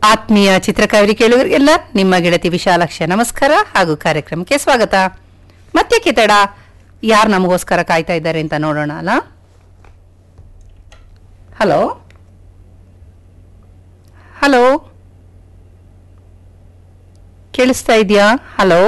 ಆತ್ಮೀಯ ಚಿತ್ರಕಾರಿ ಕೇಳುಗರಿಗೆಲ್ಲ ನಿಮ್ಮ ಗೆಳತಿ ವಿಶಾಲಾಕ್ಷ ನಮಸ್ಕಾರ ಹಾಗೂ ಕಾರ್ಯಕ್ರಮಕ್ಕೆ ಸ್ವಾಗತ ಮತ್ತೆ ಕಿತಡ ಯಾರು ನಮಗೋಸ್ಕರ ಕಾಯ್ತಾ ಇದ್ದಾರೆ ಅಂತ ನೋಡೋಣ ಅಲ್ಲ ಹಲೋ ಹಲೋ ಕೇಳಿಸ್ತಾ ಇದೆಯಾ ಹಲೋ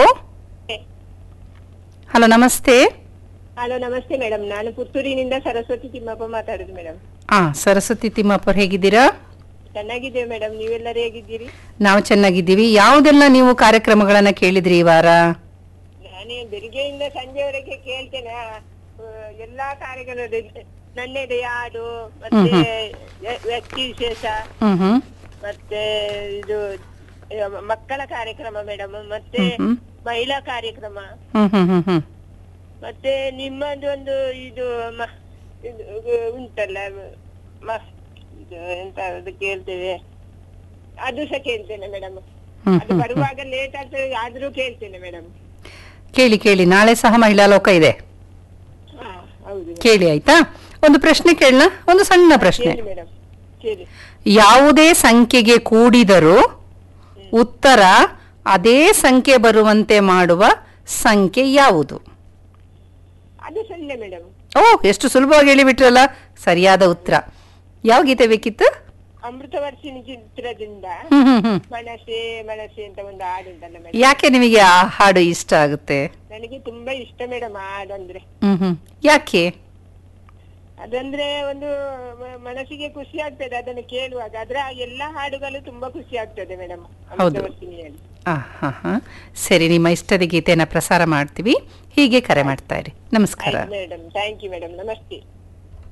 ಹಲೋ ನಮಸ್ತೆ ಹಲೋ ನಮಸ್ತೆ ಮೇಡಮ್ ನಾನು ಪುತ್ತೂರಿನಿಂದ ಸರಸ್ವತಿ ತಿಮ್ಮಪ್ಪ ಮಾತಾಡುದು ಮೇಡಮ್ ಆ ಸರಸ್ವತಿ ತಿಮ್ಮಪ್ಪರ್ ಹೇಗಿದ್ದೀರಾ ಚೆನ್ನಾಗಿದ್ದೇವೆ ಮೇಡಮ್ ನೀವೆಲ್ಲರೂ ಹೇಗಿದ್ದೀರಿ ನಾವು ಚೆನ್ನಾಗಿದ್ದೀವಿ ಯಾವುದೆಲ್ಲ ನೀವು ಕಾರ್ಯಕ್ರಮಗಳನ್ನ ಕೇಳಿದ್ರಿ ಈ ವಾರ ನಾನು ಬೆಳಿಗ್ಗೆಯಿಂದ ಸಂಜೆವರೆಗೆ ಕೇಳ್ತೇನೆ ಆ, ಎಲ್ಲಾ ಕಾರ್ಯಗಳು ನನ್ನೆದೆ ಹಾಡು ಮತ್ತೆ ವ್ಯ- ವ್ಯಕ್ತಿ ವಿಶೇಷ ಹ್ಮ್ ಹ್ಮ್ ಮತ್ತೆ ಇದು ಆ, ಮಕ್ಕಳ ಕಾರ್ಯಕ್ರಮ ಮೇಡಮ್ ಮತ್ತೆ ಹ್ಮ್. ಮಹಿಳಾ ಕಾರ್ಯಕ್ರಮ ಹ್ಮ್ ಹ್ಮ್ ಹ್ಮ್ ಹ್ಮ್ ಮತ್ತೆ ನಿಮ್ಮದು ಒಂದು ಇದು ಮ- ಇದು ಇದು ಉಂಟಲ್ಲ ಮ- ಇದು ಎಂತ ಅದು ಕೇಳ್ತೇವೆ ಅದು ಸಹ ಕೇಳ್ತೇನೆ ಮೇಡಮ್ ಹ್ಮ್ ಅದು ಬರುವಾಗ ಲೇಟ್ ಆಗ್ತದೆ ಆದ್ರೂ ಕೇಳ್ತೇನೆ ಮೇಡಮ್ ಕೇಳಿ ಕೇಳಿ ನಾಳೆ ಸಹ ಮಹಿಳಾ ಲೋಕ ಇದೆ ಹಾ ಹೌದು ಕೇಳಿ ಆಯ್ತಾ ಒಂದು ಪ್ರಶ್ನೆ ಕೇಳೋಣ ಒಂದು ಸಣ್ಣ ಪ್ರಶ್ನೆ ಕೇಳಿ ಮೇಡಮ್ ಕೇಳಿ ಯಾವುದೇ ಸಂಖ್ಯೆಗೆ ಕೂಡಿದರೂ ಉತ್ತರ ಅದೇ ಸಂಖ್ಯೆ ಬರುವಂತೆ ಮಾಡುವ ಸಂಖ್ಯೆ ಯಾವುದು ಅದು ಸೊನ್ನೆ ಮೇಡಮ್ ಓ ಎಷ್ಟು ಸುಲಭವಾಗಿ ಹೇಳಿಬಿಟ್ರಲ್ಲ ಸರಿಯಾದ ಉತ್ತರ ಯಾವ ಗೀತೆ ಬೇಕಿತ್ತು ಅಮೃತವರ್ಷಿಣಿ ಚಿತ್ರದಿಂದ ಹ್ಮ್ ಹ್ಮ್ ಹ್ಮ್ ಮನಸ್ಸೆ ಮನಸ್ಸೆ ಅಂತ ಒಂದು ಹಾಡು ಉಂಟಲ್ಲ ಮೇಡಮ್ ಯಾಕೆ ನಿಮಗೆ ಆ ಹಾಡು ಇಷ್ಟ ಆಗುತ್ತೆ ನನಗೆ ತುಂಬಾ ಇಷ್ಟ ಮೇಡಮ್ ಆ ಹಾಡು ಅಂದ್ರೆ ಹ್ಮ್ ಹ್ಮ್ ಯಾಕೆ ಅದಂದ್ರೆ ಒಂದು ಮ- ಮನಸ್ಸಿಗೆ ಖುಷಿ ಆಗ್ತದೆ ಅದನ್ನು ಕೇಳುವಾಗ ಅದ್ರ ಆ ಎಲ್ಲಾ ಹಾಡುಗಳು ತುಂಬಾ ಖುಷಿ ಆಗ್ತದೆ ಮೇಡಮ್ ಹೌದು. ಅಮೃತವರ್ಷಿಣಿಯಲ್ಲಿ ಆ, ಹಾ ಹಾ ಸರಿ ನಿಮ್ಮ ಇಷ್ಟದ ಗೀತೆನ ಪ್ರಸಾರ ಮಾಡ್ತೀವಿ ಹೀಗೆ ಕರೆ ಮಾಡ್ತಾ ಇರಿ ನಮಸ್ಕಾರ ಆಯ್ತು ಮೇಡಮ್ ಥ್ಯಾಂಕ್ ಯು ಮೇಡಮ್ ನಮಸ್ತೆ